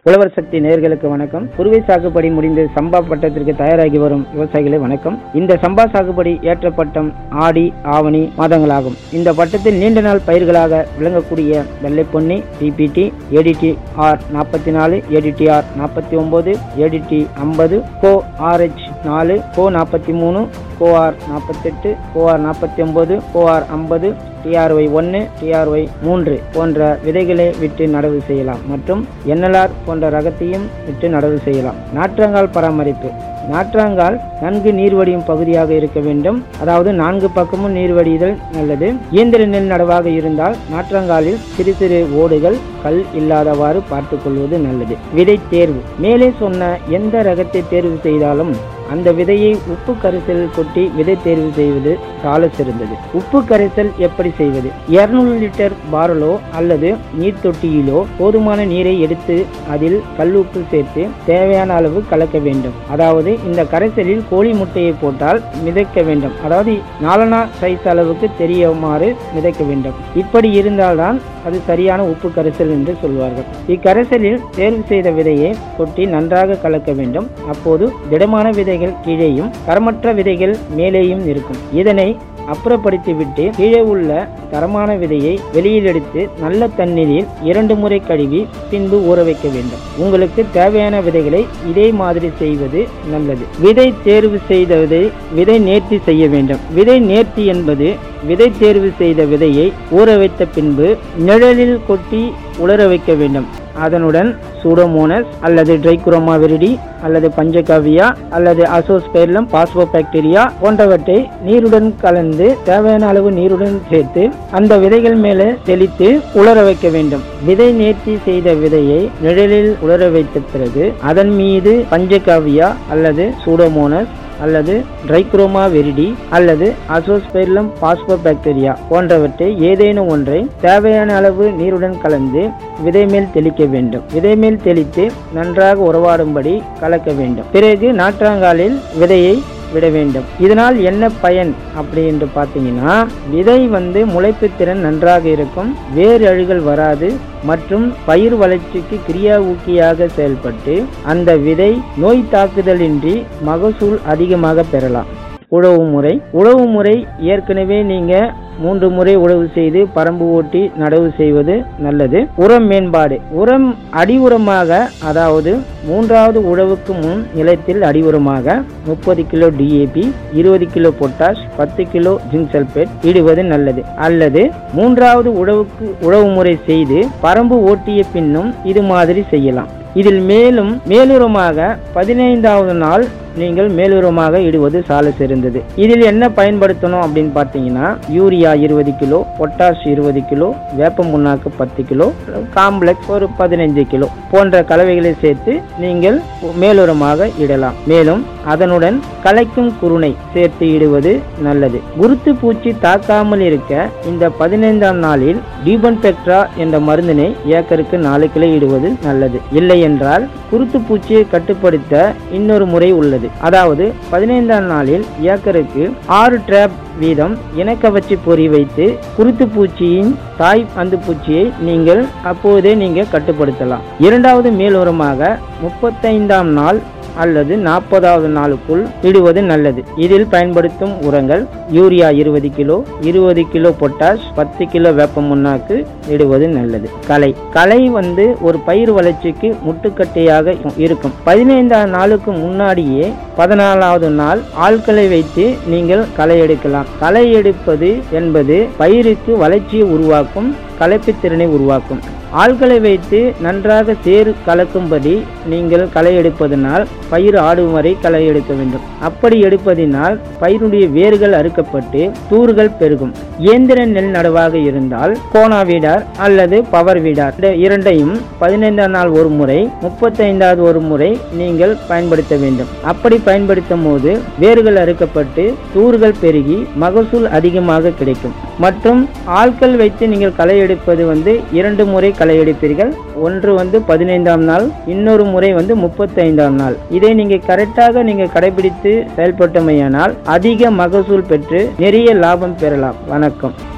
உழவர் சக்தி நேர்களுக்கு வணக்கம் குறுவை சாகுபடி முடிந்து சம்பா பட்டத்திற்கு தயாராகி வரும் விவசாயிகளே வணக்கம் இந்த சம்பா சாகுபடி ஏற்ற பட்டம் ஆடி ஆவணி மாதங்களாகும் இந்த பட்டத்தில் நீண்ட நாள் பயிர்களாக விளங்கக்கூடிய வெள்ளை பொன்னி டிபிடி ஏடிடி ஆர் நாற்பத்தி நாலு ஏடிடி ஆர் நாற்பத்தி ஒன்பது ஏடிடி ஐம்பது கோ ஆர்ஹெச் நாலு கோ நாற்பத்தி மூணு கோஆர் நாற்பத்தெட்டு கோஆர் நாற்பத்தி ஒன்பது கோஆர் ஐம்பது டிஆர்ஒய் ஒன்று டிஆர்ஒய் மூன்று போன்ற விதைகளை விட்டு நடவு செய்யலாம் மற்றும் என்எல்ஆர் போன்ற ரகத்தையும் விட்டு நடவு செய்யலாம் நாற்றங்கால் பராமரிப்பு நாற்றாங்கால் நன்கு நீர்வடியும் பகுதியாக இருக்க வேண்டும் அதாவது நான்கு பக்கமும் நீர்வடிதல் நல்லது இயந்திர நெல் நடவாக இருந்தால் நாற்றங்காலில் சிறு சிறு ஓடுகள் கல் இல்லாதவாறு பார்த்துக் கொள்வது நல்லது விதை தேர்வு மேலே சொன்ன எந்த ரகத்தை தேர்வு செய்தாலும் அந்த விதையை உப்பு கரைசலில் கொட்டி விதை தேர்வு செய்வது சால சிறந்தது உப்பு கரைசல் எப்படி செய்வது 200 லிட்டர் பாரலோ அல்லது நீர் தொட்டியிலோ போதுமான நீரை எடுத்து அதில் கல்லுப்பு சேர்த்து தேவையான அளவு கலக்க வேண்டும் அதாவது இந்த கரைசலில் கோழி முட்டையை போட்டால் மிதக்க வேண்டும் அதாவது நாலனா சைஸ் அளவுக்கு தெரியுமாறு மிதக்க வேண்டும் இப்படி இருந்தால்தான் அது சரியான உப்பு கரைசல் என்று சொல்வார்கள் இக்கரைசலில் தேர்வு செய்த விதையை கொட்டி நன்றாக கலக்க வேண்டும் அப்போது திடமான விதைகள் கீழேயும் தரமற்ற விதைகள் மேலேயும் இருக்கும் இதனை அப்புறப்படுத்திவிட்டு கீழே உள்ள தரமான விதையை வெளியில் எடுத்து நல்ல தண்ணீரில் இரண்டு முறை கழுவி பின்பு ஊற வைக்க வேண்டும் உங்களுக்கு தேவையான விதைகளை இதே மாதிரி செய்வது நல்லது விதை தேர்வு செய்த விதை விதை நேர்த்தி செய்ய வேண்டும் விதை நேர்த்தி என்பது விதை தேர்வு செய்த விதையை ஊற வைத்த பின்பு நிழலில் கொட்டி உலர வைக்க வேண்டும் அதனுடன் சூடோமோனஸ் அல்லது ட்ரைகுரோமா விரிடி அல்லது பஞ்சகாவியா அல்லது அசோஸ்பெர்லம் பாஸ்போபாக்டீரியா போன்றவற்றை நீருடன் கலந்து தேவையான அளவு நீருடன் சேர்த்து அந்த விதைகள் மேலே தெளித்து உலர வைக்க வேண்டும் விதை நேர்த்தி செய்த விதையை நிழலில் உலர வைத்த பிறகு அதன் மீது பஞ்சகாவியா அல்லது சூடோமோனஸ் அல்லது ட்ரைக்ரோமா வெரிடி அல்லது அசோஸ்பெர்லம் பாஸ்போபாக்டீரியா போன்றவற்றை ஏதேனும் ஒன்றை தேவையான அளவு நீருடன் கலந்து விதை மேல் தெளிக்க வேண்டும் விதை மேல் தெளித்து நன்றாக உறவாடும்படி கலக்க வேண்டும் பிறகு நாற்றாங்காலில் விதையை விட வேண்டும் இதனால் என்ன பயன் அப்படி என்று பார்த்தீங்கன்னா விதை வந்து முளைப்பு திறன் நன்றாக இருக்கும் வேர் அழுகல் வராது மற்றும் பயிர் வளர்ச்சிக்கு கிரியா ஊக்கியாக செயல்பட்டு அந்த விதை நோய் தாக்குதலின்றி மகசூல் அதிகமாக பெறலாம் உழவு முறை உழவு முறை ஏற்கனவே நீங்க மூன்று முறை உழவு செய்து பரம்பு ஓட்டி நடவு செய்வது நல்லது உரம் மேம்பாடு உரம் அடி உரமாக அதாவது மூன்றாவது உழவுக்கு முன் நிலத்தில் அடி உரமாக முப்பது கிலோ டிஏபி இருபது கிலோ பொட்டாஷ் பத்து கிலோ ஜிங்க் சல்பேட் இடுவது நல்லது அல்லது மூன்றாவது உழவுக்கு உழவு முறை செய்து பரம்பு ஓட்டிய பின்னும் இது மாதிரி செய்யலாம் இதில் மேலும் மேலுரமாக பதினைந்தாவது நாள் நீங்கள் மேலுரமாக இடுவது சால சிறந்தது இதில் என்ன பயன்படுத்தணும் அப்படின்னு பார்த்தீங்கன்னா யூரியா இருபது கிலோ பொட்டாஷ் இருபது கிலோ வேப்ப முன்னாக்கு பத்து கிலோ காம்ப்ளெக்ஸ் ஒரு பதினைஞ்சு கிலோ போன்ற கலவைகளை சேர்த்து நீங்கள் மேலுரமாக இடலாம் மேலும் அதனுடன் கலைக்கும் குருணை சேர்த்து இடுவது நல்லது குருத்து பூச்சி தாக்காமல் இருக்க இந்த பதினைந்தாம் நாளில் டீபன்பெக்ட்ரா என்ற மருந்தினை ஏக்கருக்கு நாலு கிலோ இடுவது நல்லது இல்லை என்றால் குருத்து பூச்சியை கட்டுப்படுத்த இன்னொரு முறை உள்ளது அதாவது பதினைந்தாம் நாளில் ஏக்கருக்கு ஆறு டிராப் வீதம் இனக்கவச்சி பொறி வைத்து குருத்து பூச்சியின் தாய் அந்து பூச்சியை நீங்கள் அப்போதே நீங்கள் கட்டுப்படுத்தலாம் இரண்டாவது மேலுரமாக முப்பத்தைந்தாம் நாள் அல்லது நாற்பதாவது நாளுக்குள் இடுவது நல்லது இதில் பயன்படுத்தும் உரங்கள் யூரியா இருபது கிலோ இருபது கிலோ பொட்டாஷ் பத்து கிலோ வேப்ப முன்னாக்கு இடுவது நல்லது களை களை வந்து ஒரு பயிர் வளர்ச்சிக்கு முட்டுக்கட்டையாக இருக்கும் பதினைந்தாம் நாளுக்கு முன்னாடியே பதினாலாவது நாள் ஆட்களை வைத்து நீங்கள் களை எடுக்கலாம் களை எடுப்பது என்பது பயிருக்கு வளர்ச்சியை உருவாக்கும் களைப்பு திறனை உருவாக்கும் ஆள்களை வைத்து நன்றாக சேர் கலக்கும்படி நீங்கள் களை எடுப்பதனால் பயிர் ஆடும் வரை களை எடுக்க வேண்டும் அப்படி எடுப்பதினால் பயிருடைய வேர்கள் அறுக்கப்பட்டு தூர்கள் பெருகும் இயந்திர நெல் நடவாக இருந்தால் கோனா வீடார் அல்லது பவர் வீடார் இந்த இரண்டையும் பதினைந்தாம் நாள் ஒரு முறை முப்பத்தைந்தாவது ஒரு முறை நீங்கள் பயன்படுத்த வேண்டும் அப்படி பயன்படுத்தும் போது வேர்கள் அறுக்கப்பட்டு தூர்கள் பெருகி மகசூல் அதிகமாக கிடைக்கும் மற்றும் ஆட்கள் வைத்து நீங்கள் களை எடுப்பது வந்து இரண்டு முறை களை எடுப்பீர்கள் ஒன்று வந்து பதினைந்தாம் நாள் இன்னொரு முறை வந்து முப்பத்தைந்தாம் நாள் இதை நீங்க கரெக்டாக நீங்க கடைபிடித்து செயல்பட்டமையானால் அதிக மகசூல் பெற்று நிறைய லாபம் பெறலாம் வணக்கம்